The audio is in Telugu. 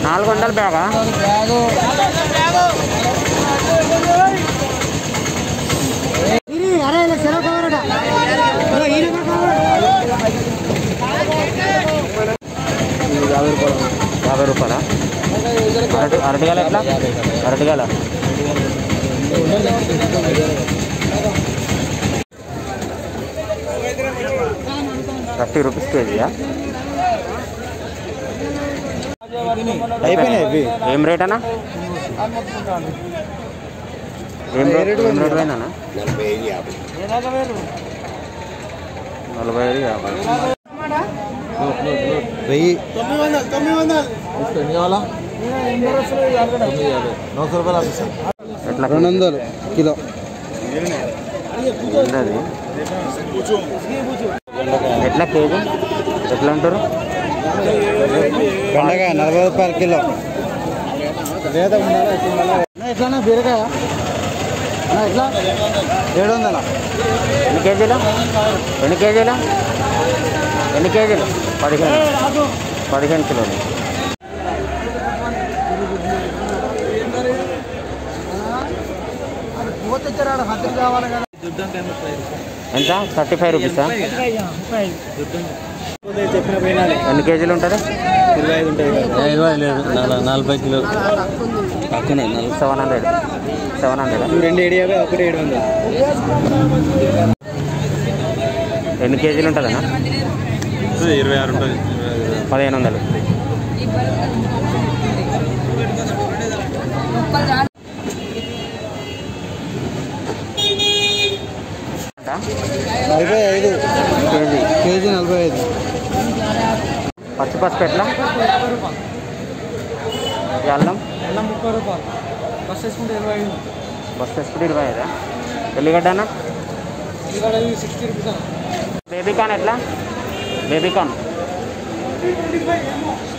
నాలుగు వందల బ్యాగా అరే సెలవు కవరట ఈయన యాభై రూపాయలు యాభై రూపాయలా అరటి అరటిగల ఎట్లా అరటిగల థర్టీ రూపీస్ కేజీయా అయిపోయినాయి ఏం రేట్ అన్నా ఏం రేట్ ఏం రేట్ పోయిందన్నా నలభై ఐదు యాభై వెయ్యి ఎన్ని కావాలా నూట రూపాయలు ఆపిస్తాను ఎట్లా రెండు వందలు కిలో ఏంటది ఎట్లా కేజీ ఎట్లా ఉంటారు బెండకాయ నలభై రూపాయలు కిలో ఎట్లా బీరకాయ అన్న, ఎట్లా ఏడు వందల ఎన్ని కేజీలు ఎన్ని కేజీలు ఎన్ని కేజీలు పదిహేను పదిహేను కిలోలు కావాలి కదా ఎంత థర్టీ ఫైవ్ రూపీసా చెప్పిన పోయినా ఎన్ని కేజీలు ఉంటుంది ఇరవై ఐదు ఉంటాయి ఇరవై లేదు నలభై కిలో తక్కువ సెవెన్ హండ్రెడ్ సెవెన్ హండ్రెడ్ ఇవి రెండు ఏడు యాభై ఒకటి ఏడు వందలు ఎన్ని కేజీలు ఉంటుందన్నా ఇరవై ఆరు ఉంటుంది పదిహేను వందలు నలభై ఐదు కేజీ కేజీ నలభై ఐదు పచ్చి పసుపు ఎట్లా ఈ అల్లం అల్లం ముప్పై రూపాయలు బస్ వేసుకుంటే ఇరవై ఐదు బస్ వేసుకుంటే ఇరవై ఐదా ఎల్లిగడ్డనా ఇక్కడ సిక్స్టీ రూపీస్ బేబీ కార్న్ ఎట్లా బేబీ కార్న్